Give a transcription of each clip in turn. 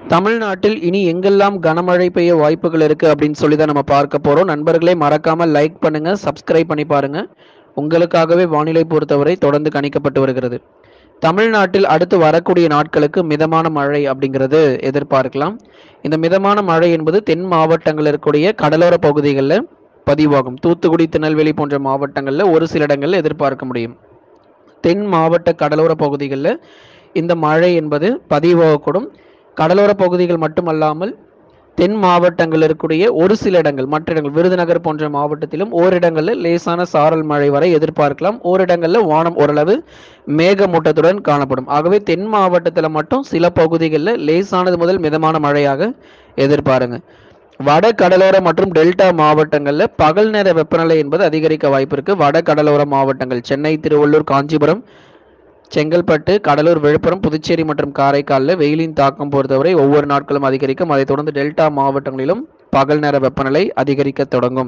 தமிழ்நாட்டில் இனி எங்கெல்லாம் கனமழை பெய்ய வாய்ப்புகள் இருக்கு அப்படின்னு சொல்லி தான் நம்ம பார்க்க போறோம் நண்பர்களே மறக்காம லைக் பண்ணுங்க சப்ஸ்கிரைப் பண்ணி பாருங்க உங்களுக்காகவே வானிலை பொறுத்தவரை தொடர்ந்து கணிக்கப்பட்டு வருகிறது தமிழ்நாட்டில் அடுத்து வரக்கூடிய நாட்களுக்கு மிதமான மழை அப்படிங்கிறது எதிர்பார்க்கலாம் இந்த மிதமான மழை என்பது தென் மாவட்டங்கள் இருக்கக்கூடிய கடலோர பகுதிகளில் பதிவாகும் தூத்துக்குடி திருநெல்வேலி போன்ற மாவட்டங்களில் ஒரு சில இடங்களில் எதிர்பார்க்க முடியும் தென் மாவட்ட கடலோர பகுதிகளில் இந்த மழை என்பது பதிவாகக்கூடும் கடலோர பகுதிகள் மட்டுமல்லாமல் தென் மாவட்டங்கள் இருக்கக்கூடிய ஒரு சில இடங்கள் மற்ற இடங்கள் விருதுநகர் போன்ற மாவட்டத்திலும் ஓரிடங்களில் லேசான சாரல் மழை வரை எதிர்பார்க்கலாம் ஓரிடங்களில் வானம் ஓரளவு மேகமூட்டத்துடன் காணப்படும் ஆகவே தென் மாவட்டத்தில் மட்டும் சில பகுதிகளில் லேசானது முதல் மிதமான மழையாக எதிர்பாருங்க வட கடலோர மற்றும் டெல்டா மாவட்டங்களில் பகல் நேர வெப்பநிலை என்பது அதிகரிக்க வாய்ப்பு இருக்கு வட கடலோர மாவட்டங்கள் சென்னை திருவள்ளூர் காஞ்சிபுரம் செங்கல்பட்டு கடலூர் விழுப்புரம் புதுச்சேரி மற்றும் காரைக்காலில் வெயிலின் தாக்கம் பொறுத்தவரை ஒவ்வொரு நாட்களும் அதிகரிக்கும் அதைத் தொடர்ந்து டெல்டா மாவட்டங்களிலும் பகல் நேர வெப்பநிலை அதிகரிக்க தொடங்கும்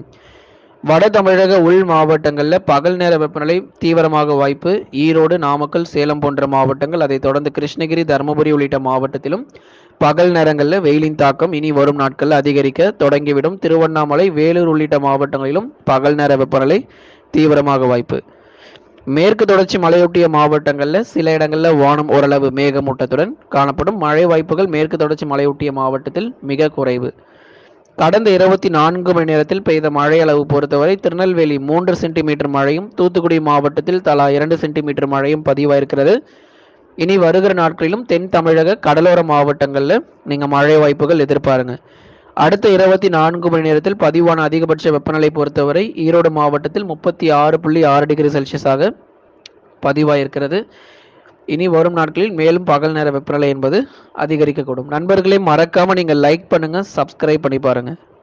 வட தமிழக உள் மாவட்டங்களில் பகல் நேர வெப்பநிலை தீவிரமாக வாய்ப்பு ஈரோடு நாமக்கல் சேலம் போன்ற மாவட்டங்கள் அதைத் தொடர்ந்து கிருஷ்ணகிரி தருமபுரி உள்ளிட்ட மாவட்டத்திலும் பகல் நேரங்களில் வெயிலின் தாக்கம் இனி வரும் நாட்களில் அதிகரிக்க தொடங்கிவிடும் திருவண்ணாமலை வேலூர் உள்ளிட்ட மாவட்டங்களிலும் பகல் நேர வெப்பநிலை தீவிரமாக வாய்ப்பு மேற்கு தொடர்ச்சி மலையொட்டிய மாவட்டங்களில் சில இடங்களில் வானம் ஓரளவு மேகமூட்டத்துடன் காணப்படும் மழை வாய்ப்புகள் மேற்கு தொடர்ச்சி மலையொட்டிய மாவட்டத்தில் மிக குறைவு கடந்த இருபத்தி நான்கு மணி நேரத்தில் பெய்த மழை அளவு பொறுத்தவரை திருநெல்வேலி மூன்று சென்டிமீட்டர் மழையும் தூத்துக்குடி மாவட்டத்தில் தலா இரண்டு சென்டிமீட்டர் மழையும் பதிவாயிருக்கிறது இனி வருகிற நாட்களிலும் தென் தமிழக கடலோர மாவட்டங்களில் நீங்கள் மழை வாய்ப்புகள் எதிர்பாருங்க அடுத்த இருபத்தி நான்கு மணி நேரத்தில் பதிவான அதிகபட்ச வெப்பநிலை பொறுத்தவரை ஈரோடு மாவட்டத்தில் முப்பத்தி ஆறு புள்ளி ஆறு டிகிரி செல்சியஸாக பதிவாயிருக்கிறது இனி வரும் நாட்களில் மேலும் பகல் நேர வெப்பநிலை என்பது அதிகரிக்கக்கூடும் நண்பர்களே மறக்காம நீங்கள் லைக் பண்ணுங்க சப்ஸ்கிரைப் பண்ணி பாருங்க